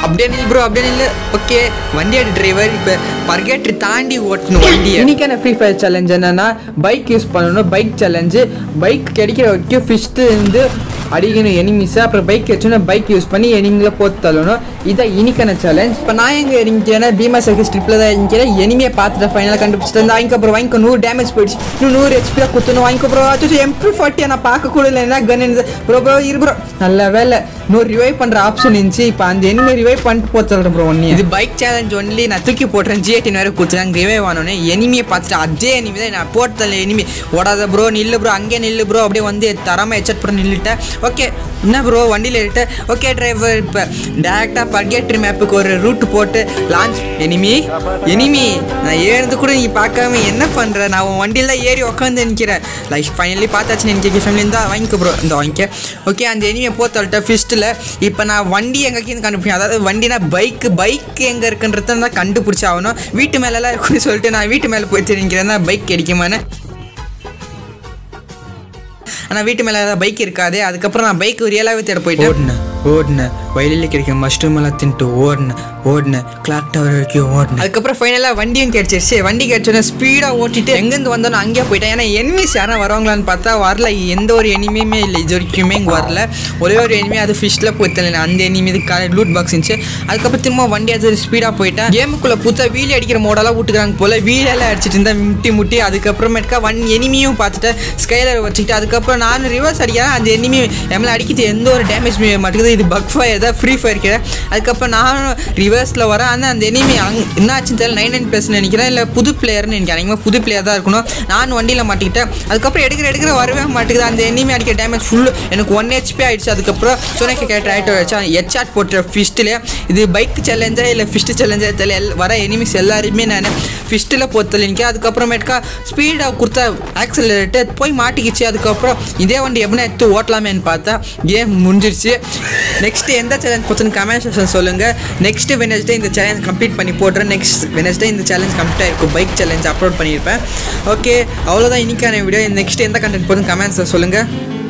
அப்படியே நில் ப்ரோ அப்படியே நில்லு ஓகே வண்டியோட டிரைவர் இப்போ பர்கேட்ரி தாண்டி ஓட்டணும் வண்டியை இன்னைக்கான ஃப்ரீ ஃபயர் சேலஞ்ச் என்னன்னா பைக் யூஸ் பண்ணணும் பைக் சேலஞ்சு பைக் கிடைக்கிற வரைக்கும் ஃபிஸ்ட்டு இருந்து அடிக்கணும் எனிமிஸை அப்புறம் பைக் வச்சோன்னா பைக் யூஸ் பண்ணி எனிமில போத்து தள்ளணும் இதான் இனிக்கான சேலஞ்ச் இப்போ நான் எங்கே இறங்கிக்கிறேன்னா பீமா சர்க்கிள் ஸ்ட்ரிப்பில் தான் இறங்கிக்கிறேன் எனிமையை பார்த்துட்டு ஃபைனலாக கண்டுபிடிச்சிட்டு வந்து வாங்கிக்க அப்புறம் வாங்கிக்கோ நூறு டேமேஜ் போயிடுச்சு இன்னும் நூறு ஹெச்பியாக குத்தணும் வாங்கிக்கோ ப்ரோ அச்சோ எம்பி ஃபார்ட்டியை நான் பார்க்க கூட இல்லை என்ன கன் இருந்தது ப்ரோ ப்ரோ இரு ப்ரோ நல்ல வேலை நூறு ரிவைவ் பண்ணுற ஆப்ஷன் இருந்துச்சு இப்போ அந்த எனிமே ரிவைவ் பண்ணிட்டு போத்து சொல்கிறேன் ப்ரோ ஒன்று இது பைக் சேலஞ்ச் ஒன்லி நான் தூக்கி போட்டுறேன் ஜிஎட்டின் வேறு கொடுத்துருக்காங்க ரிவைவ் ஆனோடனே எனிமியை பார்த்துட்டு அதே எனிமி தான் நான் போட்டதில்ல எனிமி ஓடாத ப்ரோ நில்லு ப்ரோ அங்கே நில்லு ப்ரோ அப்படியே வந்து தரமாக எச்சட் பண்ண நில்லுட்டேன் ஓகே என்ன ப்ரோ வண்டியில் ஏறிட்டேன் ஓகே டிரைவர் இப்போ டேரெக்டாக பர்கேட்ரி மேப்புக்கு ஒரு ரூட் போட்டு லான்ச் எனிமி எனிமி நான் ஏறது கூட நீ பார்க்காம என்ன பண்ணுற நான் உன் வண்டியில் தான் ஏறி உட்காந்து நிற்கிறேன் லைஃப் ஃபைனலி பார்த்தாச்சு நினைக்க ஃபேமிலி இருந்தால் வாங்கிக்க ப்ரோ இந்த வாங்கிக்க ஓகே அந்த எனிமியை போத்தல்ட்ட ஃபிஸ்ட்டில் இப்போ நான் வண்டி எங்கே கண்டுபிடிச்சேன் அதாவது வண்டினா பைக்கு பைக் எங்கே இருக்குன்றத தான் கண்டுபிடிச்சி ஆகணும் வீட்டு மேலெல்லாம் இருக்குன்னு சொல்லிட்டு நான் வீட்டு மேலே போய் தெரிஞ்சுக்கிறேன் தான் பைக் கிடைக்குமான்னு ஆனால் வீட்டு மேலே பைக் இருக்காது அதுக்கப்புறம் நான் பைக் ரியலாகவே தேட போயிட்டு ஓடினேன் ஓடினேன் வயலில் கிடைக்கும் மஷ்ரூம் எல்லாம் தின்ட்டு ஓடினேன் ஓடினேன் கிளாக் டவர் வரைக்கும் ஓடினேன் அதுக்கப்புறம் ஃபைனலாக வண்டியும் கிடைச்சிருச்சு வண்டி கிடைச்சோன்னே ஸ்பீடாக ஓட்டிட்டு எங்கேருந்து வந்தோன்னு அங்கேயே போயிட்டேன் ஏன்னா எனிமிஸ் யாரும் வருவாங்களான்னு பார்த்தா வரல எந்த ஒரு எனிமையுமே இல்லை இது வரைக்குமே இங்கே வரல ஒரே ஒரு எனிமே அது ஃபிஷ்ல போய் தெரியல அந்த எனிமி இது லூட் பாக்ஸ் இருந்துச்சு அதுக்கப்புறம் திரும்ப வண்டி அது ஸ்பீடாக போயிட்டேன் கேமுக்குள்ளே புதுசாக வீல் அடிக்கிற மோடெல்லாம் விட்டுக்கிறாங்க போல வீலெல்லாம் அடிச்சிட்டு இருந்தா முட்டி முட்டி அதுக்கப்புறமேட்டுக்கா வன் எனிமியும் பார்த்துட்டு ஸ்கைலர் வச்சுக்கிட்டு அதுக்கப்புறம் நான் ரிவர்ஸ் அடிக்கிறேன் அந்த எனிமி எம்எல் அடிக்கிறது எந்த ஒரு டேமேஜ் மாட்டேங்குது இது பக் ஃபயர் தான் ஃப்ரீ ஃபயர் கீழே அதுக்கப்புறம் நானும் ரிவர்ஸில் வரேன் ஆனால் அந்த எனிமி அங் என்ன ஆச்சுன்னு தெரியல நைன் நைன் ப்ளஸ் நினைக்கிறேன் இல்லை புது பிளேயர்னு நினைக்கிறேன் அதிகமாக புது பிளேயர் தான் இருக்கணும் நான் வண்டியில் மாட்டிக்கிட்டேன் அதுக்கப்புறம் எடுக்கிற எடுக்கிற வரவே மாட்டேங்குது அந்த எனிமி அடிக்கிற டேமேஜ் ஃபுல்லு எனக்கு ஒன் ஹெச்பி ஆயிடுச்சு அதுக்கப்புறம் சோனேக்க கேரக்டர் ஆகிட்டு வச்சா ஹெச்ஆட் போட்டுற ஃபிஸ்ட்டில் இது பைக் சேலஞ்சா இல்லை ஃபிஸ்ட்டு சேலஞ்சா தெரியல எல் வர எனிமிஸ் எல்லாருமே நான் ஃபிஸ்ட்டில் போத்தல நிற்க அதுக்கப்புறமேட்டுக்கா ஸ்பீடாக கொடுத்த ஆக்சலரேட்டு போய் மாட்டிக்கிச்சு அதுக்கப்புறம் இதே வண்டி எப்படின்னா எடுத்து ஓட்டலாமேன்னு பார்த்தா கேம் முடிஞ்சிருச்சு நெக்ஸ்ட் எந்த சேலஞ்ச் போச்சுன்னு கமெண்ட் செக்ஷன் சொல்லுங்கள் நெக்ஸ்ட் வெனஸ்டே இந்த சேலஞ்ச் கம்ப்ளீட் பண்ணி போடுறேன் நெக்ஸ்ட் வெனஸ்டே இந்த சேலஞ்ச் கம்ப்ளீட் ஆயிருக்கும் பைக் சேலஞ்ச் அப்லோட் பண்ணியிருப்பேன் ஓகே அவ்வளோதான் இன்னைக்கான வீடியோ நெக்ஸ்ட் எந்த கண்டென்ட் போதும் கமெண்ட்ஸில் சொல்லுங்கள்